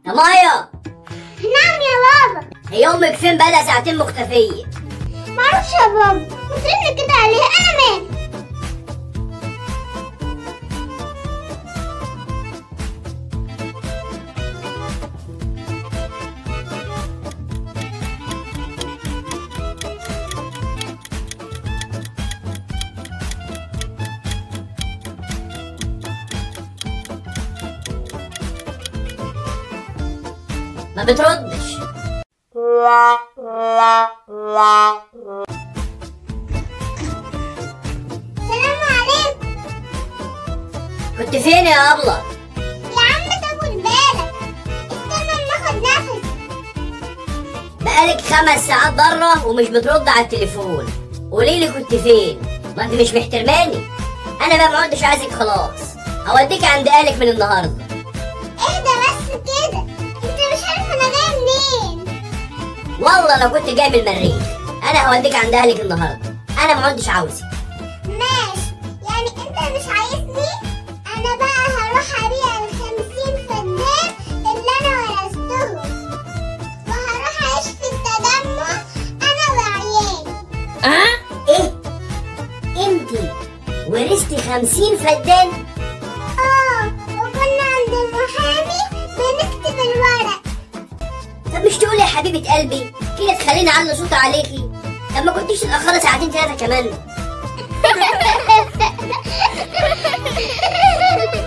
يا مايا نعم يا بابا هي امك فين بقالها ساعتين مختفيه معرفش يا بابا بترن كده عليها انا مالي ما بتردش سلام عليكم كنت فين يا ابله يا عم طول بالك استنى ناخد نفس بقالك خمس ساعات بره ومش بترد على التليفون قولي لي كنت فين ما انت مش محترماني انا بقى ما عدتش عايزك خلاص هوديك عند اهلك من النهارده اهدى بس كده انت مش عارف انا جاي منين والله لو كنت جاي من المريخ انا هوديك عند اهلك النهارده انا ما عدتش عاوزك ماشي يعني انت مش عايزني انا بقى هروح ابيع الخمسين فدان اللي انا ورثتهم وهروح اعيش في التجمع انا وعيالي ايه انت ورثتي خمسين فدان اه وكنا عند المحامي بنكتب الورق طب مش تقولي يا حبيبه قلبي كده تخليني اعلي صوت عليكي طب ما كنتيش تتاخري ساعتين ثلاثه كمان